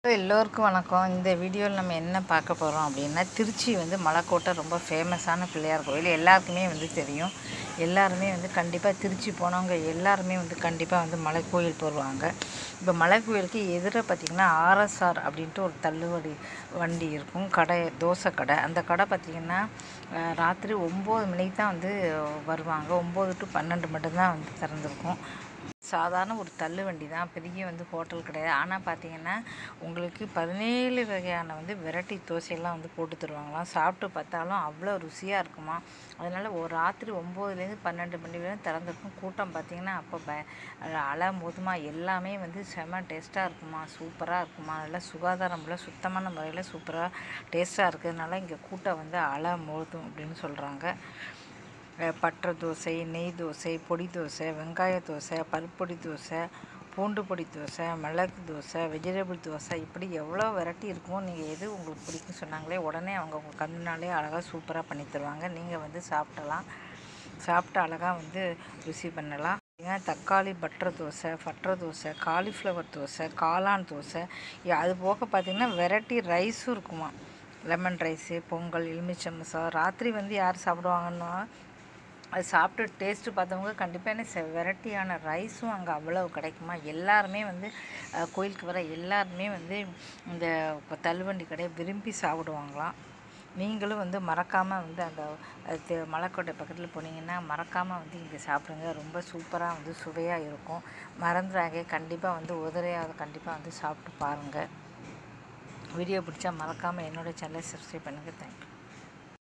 எல்லோருக்கும் வணக்கம் இந்த வீடியோவில் நம்ம என்ன பார்க்க போகிறோம் அப்படின்னா திருச்சி வந்து மலைக்கோட்டை ரொம்ப ஃபேமஸான பிள்ளையார் கோயில் எல்லாருக்குமே வந்து தெரியும் எல்லாருமே வந்து கண்டிப்பாக திருச்சி போனவங்க எல்லாருமே வந்து கண்டிப்பாக வந்து மலை கோயில் போடுவாங்க இப்போ மலை கோயிலுக்கு எதிர பார்த்திங்கன்னா ஆர்எஸ்ஆர் அப்படின்ட்டு ஒரு தள்ளுவண்டி வண்டி இருக்கும் கடை தோசை கடை அந்த கடை பார்த்திங்கன்னா அஹ், ராத்திரி ஒம்பது மணிக்கு தான் வந்து வருவாங்க ஒம்பது டு பன்னெண்டு மட்டும்தான் வந்து திறந்துருக்கும் சாதாரண ஒரு தள்ளு வண்டி தான் பெரிய வந்து ஹோட்டல் கிடையாது ஆனால் பார்த்தீங்கன்னா உங்களுக்கு பதினேழு வகையான வந்து வெரைட்டி தோசையெல்லாம் வந்து போட்டு தருவாங்களாம் சாப்பிட்டு பார்த்தாலும் அவ்வளோ ருசியாக இருக்குமா அதனால் ஒரு ராத்திரி ஒம்போதுலேருந்து பன்னெண்டு மணி வரையும் திறந்திருக்கும் கூட்டம் பார்த்தீங்கன்னா அப்போ ப அலை மோதுமா எல்லாமே வந்து செம டேஸ்ட்டாக இருக்குமா சூப்பராக இருக்குமா நல்லா சுகாதாரம் உள்ள சுத்தமான முறையில் சூப்பராக டேஸ்ட்டாக இருக்கிறதுனால இங்கே கூட்டம் வந்து அலை மோதும் அப்படின்னு சொல்கிறாங்க அஹ் பட்டை தோசை நெய் தோசை பொடி தோசை வெங்காய தோசை பருப்பொடி தோசை பூண்டு பொடி தோசை மிளகு தோசை வெஜிடபிள் தோசை இப்படி எவ்வளோ வெரைட்டி இருக்கும் நீங்கள் எது உங்களுக்கு பிடிக்கும் சொன்னாங்களே உடனே அவங்க உங்கள் கண்ணுனாலே அழகாக சூப்பராக பண்ணி தருவாங்க நீங்கள் வந்து சாப்பிடலாம் சாப்பிட்டு அழகாக வந்து ருசி பண்ணலாம் ஏங்க, தக்காளி butter dosa butter dosa cauliflower dosa காளான் தோசை இ- அது போக பார்த்திங்கன்னா வெரைட்டி ரைஸும் இருக்குமா லெமன் ரைஸு பொங்கல் எலுமிச்சம் சாதம் ராத்திரி வந்து யார் சாப்பிடுவாங்கன்னா அது சாப்பிட்டு டேஸ்ட்டு பார்த்தவங்க கண்டிப்பாக என்ன வெரைட்டியான ரைஸும் அங்கே அவ்வளோ கிடைக்குமா எல்லாருமே வந்து அஹ், கோயிலுக்கு வர எல்லாருமே வந்து இந்த இப்போ தள்ளுவண்டி கடையை விரும்பி சாப்பிடுவாங்களாம் நீங்களும் வந்து மறக்காமல் வந்து அந்த அஹ், தெ- மலைக்கோட்டை பக்கத்தில் போனீங்கன்னா மறக்காமல் வந்து இங்கே சாப்பிடுங்க ரொம்ப சூப்பராக வந்து சுவையாக இருக்கும் மறந்துடாங்க கண்டிப்பாக வந்து உதறையாக கண்டிப்பாக வந்து சாப்பிட்டு பாருங்கள் வீடியோ பிடிச்சா மறக்காமல் என்னோட சேனலை சப்ஸ்கிரைப் பண்ணுங்கள் தேங்க்யூ